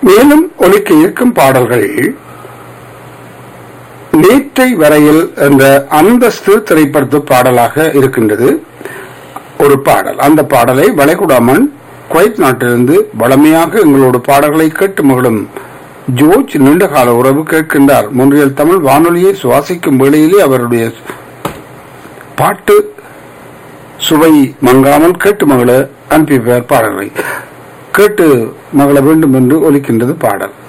மேலும் ஒலிக்க இருக்கும் பாடல்கள் நேற்றை வரையில் என்ற அந்தஸ்து திரைப்படத்து பாடலாக இருக்கின்றது ஒரு பாடல் அந்த பாடலை வளைகுடாமன் குவைத் நாட்டிலிருந்து வளமையாக எங்களோட பாடல்களை கேட்டு மகளும் ஜோர்ஜ் நீண்டகால உறவு கேட்கின்றார் முன்றியல் தமிழ் வானொலியை சுவாசிக்கும் வேளையிலே அவருடைய பாட்டு சுவை மங்காமல் கேட்டு மகள அனுப்பிப்பார் பாடல்களை கேட்டு மகள வேண்டும் என்று ஒலிக்கின்றது பாடல்